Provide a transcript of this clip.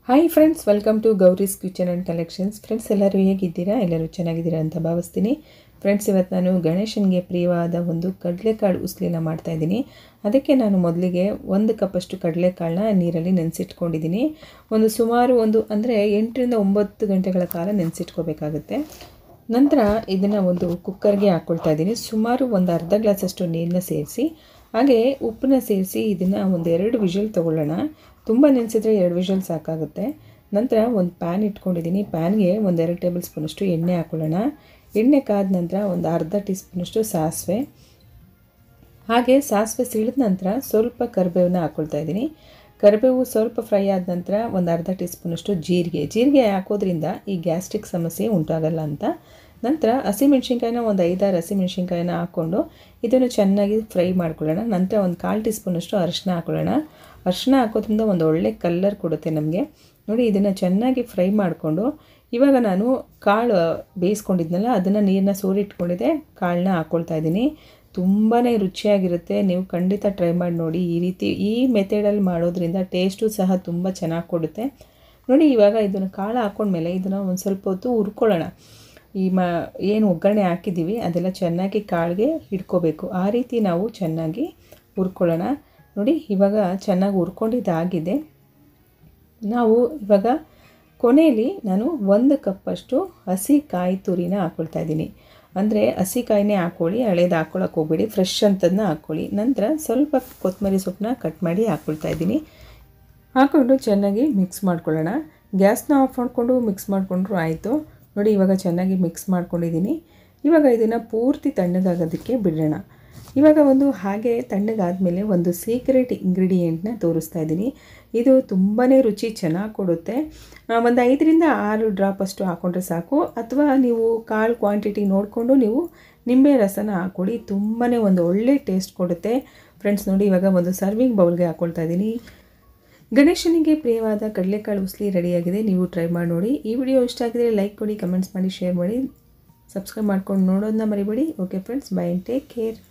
hi friends welcome to Gauri's kitchen and collections friends ಎಲ್ಲರೂ ಹೇಗಿದ್ದೀರಾ ಎಲ್ಲರೂ ಚೆನ್ನಾಗಿದ್ದೀರಾ ಅಂತ ಭಾವಿಸ್ತೀನಿ ಫ್ರೆಂಡ್ಸ್ ಇವತ್ತು ನಾನು ಗಣೇಶನಿಗೆ ಪ್ರಿಯವಾದ ಒಂದು ಕಡಲೆಕಾಳು ಉಸ್ಲಿನ ಮಾಡ್ತಾಯಿದ್ದೀನಿ ಅದಕ್ಕೆ ನಾನು ಮೊದಲಿಗೆ ಒಂದು ಕಪ್ಪಷ್ಟು ಕಡಲೆಕಾಳನ್ನ ನೀರಲ್ಲಿ ನೆನೆಸಿಟ್ಕೊಂಡಿದ್ದೀನಿ ಒಂದು ಸುಮಾರು ಒಂದು ಅಂದರೆ ಎಂಟರಿಂದ ಒಂಬತ್ತು ಗಂಟೆಗಳ ಕಾಲ ನೆನೆಸಿಟ್ಕೋಬೇಕಾಗುತ್ತೆ ನಂತರ ಇದನ್ನು ಒಂದು ಕುಕ್ಕರ್ಗೆ ಹಾಕ್ಕೊಳ್ತಾ ಇದ್ದೀನಿ ಸುಮಾರು ಒಂದು ಅರ್ಧ ಗ್ಲಾಸಷ್ಟು ನೀರನ್ನ ಸೇರಿಸಿ ಹಾಗೆ ಉಪ್ಪನ್ನ ಸೇರಿಸಿ ಇದನ್ನು ಒಂದು ಎರಡು ವಿಷಲ್ ತೊಗೊಳ್ಳೋಣ ತುಂಬ ನೆನೆಸಿದ್ರೆ ಎರಡು ವಿಷಲ್ ಸಾಕಾಗುತ್ತೆ ನಂತರ ಒಂದು ಪ್ಯಾನ್ ಇಟ್ಕೊಂಡಿದ್ದೀನಿ ಪ್ಯಾನ್ಗೆ ಒಂದು ಎರಡು ಟೇಬಲ್ ಸ್ಪೂನಷ್ಟು ಎಣ್ಣೆ ಹಾಕ್ಕೊಳ್ಳೋಣ ಎಣ್ಣೆ ಕಾದ ನಂತರ ಒಂದು ಅರ್ಧ ಟೀ ಸ್ಪೂನಷ್ಟು ಸಾಸಿವೆ ಹಾಗೆ ಸಾಸಿವೆ ಸಿಳಿದ ನಂತರ ಸ್ವಲ್ಪ ಕರಿಬೇವನ್ನ ಹಾಕ್ಕೊಳ್ತಾ ಇದ್ದೀನಿ ಕರಿಬೇವು ಸ್ವಲ್ಪ ಫ್ರೈ ಆದ ನಂತರ ಒಂದು ಅರ್ಧ ಟೀ ಸ್ಪೂನಷ್ಟು ಜೀರಿಗೆ ಜೀರಿಗೆ ಹಾಕೋದ್ರಿಂದ ಈ ಗ್ಯಾಸ್ಟ್ರಿಕ್ ಸಮಸ್ಯೆ ಉಂಟಾಗಲ್ಲ ಅಂತ ನಂತರ ಹಸಿಮೆಣ್ಸಿನ್ಕಾಯಿನ ಒಂದು ಐದಾರು ಹಸಿಮೆಣ್ಸಿನ್ಕಾಯಿನ ಹಾಕ್ಕೊಂಡು ಇದನ್ನು ಚೆನ್ನಾಗಿ ಫ್ರೈ ಮಾಡ್ಕೊಳ್ಳೋಣ ನಂತರ ಒಂದು ಕಾಲು ಟೀ ಸ್ಪೂನಷ್ಟು ಅರಿಶಿನ ಹಾಕ್ಕೊಳ್ಳೋಣ ಅರಿಶಿನ ಹಾಕೋದ್ರಿಂದ ಒಂದು ಒಳ್ಳೆ ಕಲ್ಲರ್ ಕೊಡುತ್ತೆ ನಮಗೆ ನೋಡಿ ಇದನ್ನು ಚೆನ್ನಾಗಿ ಫ್ರೈ ಮಾಡಿಕೊಂಡು ಇವಾಗ ನಾನು ಕಾಳು ಬೇಯಿಸ್ಕೊಂಡಿದ್ನಲ್ಲ ಅದನ್ನು ನೀರನ್ನ ಸೋರಿಟ್ಕೊಂಡಿದ್ದೆ ಕಾಳನ್ನ ಹಾಕ್ಕೊಳ್ತಾ ಇದ್ದೀನಿ ತುಂಬಾ ರುಚಿಯಾಗಿರುತ್ತೆ ನೀವು ಖಂಡಿತ ಟ್ರೈ ಮಾಡಿ ನೋಡಿ ಈ ರೀತಿ ಈ ಮೆಥಡಲ್ಲಿ ಮಾಡೋದ್ರಿಂದ ಟೇಸ್ಟು ಸಹ ತುಂಬ ಚೆನ್ನಾಗಿ ಕೊಡುತ್ತೆ ನೋಡಿ ಇವಾಗ ಇದನ್ನು ಕಾಳು ಹಾಕ್ಕೊಂಡ್ಮೇಲೆ ಇದನ್ನು ಒಂದು ಸ್ವಲ್ಪ ಹೊತ್ತು ಹುರ್ಕೊಳ್ಳೋಣ ಈ ಮ ಏನು ಒಗ್ಗರಣೆ ಹಾಕಿದ್ದೀವಿ ಅದೆಲ್ಲ ಚೆನ್ನಾಗಿ ಕಾಳಿಗೆ ಹಿಡ್ಕೋಬೇಕು ಆ ರೀತಿ ನಾವು ಚೆನ್ನಾಗಿ ಹುರ್ಕೊಳ್ಳೋಣ ನೋಡಿ ಇವಾಗ ಚೆನ್ನಾಗಿ ಹುರ್ಕೊಂಡಿದ್ದಾಗಿದೆ ನಾವು ಇವಾಗ ಕೊನೆಯಲ್ಲಿ ನಾನು ಒಂದು ಕಪ್ಪಷ್ಟು ಹಸಿ ಕಾಯಿ ತುರಿನ ಹಾಕ್ಕೊಳ್ತಾ ಇದ್ದೀನಿ ಅಂದರೆ ಹಸಿ ಕಾಯಿನೇ ಹಾಕ್ಕೊಳ್ಳಿ ಹಳೇದು ಹಾಕ್ಕೊಳಕ್ಕೆ ಹೋಗ್ಬೇಡಿ ಫ್ರೆಶ್ ಅಂಥದ್ದನ್ನ ಹಾಕ್ಕೊಳ್ಳಿ ನಂತರ ಸ್ವಲ್ಪ ಕೊತ್ತಂಬರಿ ಸೊಪ್ಪನ್ನ ಕಟ್ ಮಾಡಿ ಹಾಕ್ಕೊಳ್ತಾ ಇದ್ದೀನಿ ಹಾಕ್ಕೊಂಡು ಚೆನ್ನಾಗಿ ಮಿಕ್ಸ್ ಮಾಡ್ಕೊಳ್ಳೋಣ ಗ್ಯಾಸ್ನ ಆಫ್ ಮಾಡಿಕೊಂಡು ಮಿಕ್ಸ್ ಮಾಡಿಕೊಂಡ್ರು ಆಯಿತು ನೋಡಿ ಇವಾಗ ಚೆನ್ನಾಗಿ ಮಿಕ್ಸ್ ಮಾಡ್ಕೊಂಡಿದ್ದೀನಿ ಇವಾಗ ಇದನ್ನು ಪೂರ್ತಿ ತಣ್ಣಗಾಗೋದಕ್ಕೆ ಬಿಡೋಣ ಇವಾಗ ಒಂದು ಹಾಗೆ ತಣ್ಣಗಾದಮೇಲೆ ಒಂದು ಸೀಕ್ರೆಟ್ ಇಂಗ್ರೀಡಿಯೆಂಟ್ನ ತೋರಿಸ್ತಾ ಇದ್ದೀನಿ ಇದು ತುಂಬಾ ರುಚಿ ಚೆನ್ನಾಗಿ ಕೊಡುತ್ತೆ ಒಂದು ಐದರಿಂದ ಆರು ಡ್ರಾಪ್ ಅಷ್ಟು ಹಾಕ್ಕೊಂಡ್ರೆ ಸಾಕು ಅಥವಾ ನೀವು ಕಾಳು ಕ್ವಾಂಟಿಟಿ ನೋಡಿಕೊಂಡು ನೀವು ನಿಂಬೆ ರಸನ ಹಾಕ್ಕೊಡಿ ತುಂಬಾ ಒಂದು ಒಳ್ಳೆ ಟೇಸ್ಟ್ ಕೊಡುತ್ತೆ ಫ್ರೆಂಡ್ಸ್ ನೋಡಿ ಇವಾಗ ಒಂದು ಸರ್ವಿಂಗ್ ಬೌಲ್ಗೆ ಹಾಕ್ಕೊಳ್ತಾ ಇದ್ದೀನಿ ಗಣೇಶನಿಗೆ ಪ್ರಿಯವಾದ ಕಡಲೆಕಾಳು ಉಸ್ಲಿ ರೆಡಿಯಾಗಿದೆ ನೀವು ಟ್ರೈ ಮಾಡಿ ನೋಡಿ ಈ ವಿಡಿಯೋ ಇಷ್ಟ ಆಗಿದ್ರೆ ಲೈಕ್ ಕೊಡಿ ಕಮೆಂಟ್ಸ್ ಮಾಡಿ ಶೇರ್ ಮಾಡಿ ಸಬ್ಸ್ಕ್ರೈಬ್ ಮಾಡ್ಕೊಂಡು ನೋಡೋದನ್ನ ಮರಿಬೇಡಿ okay friends bye and take care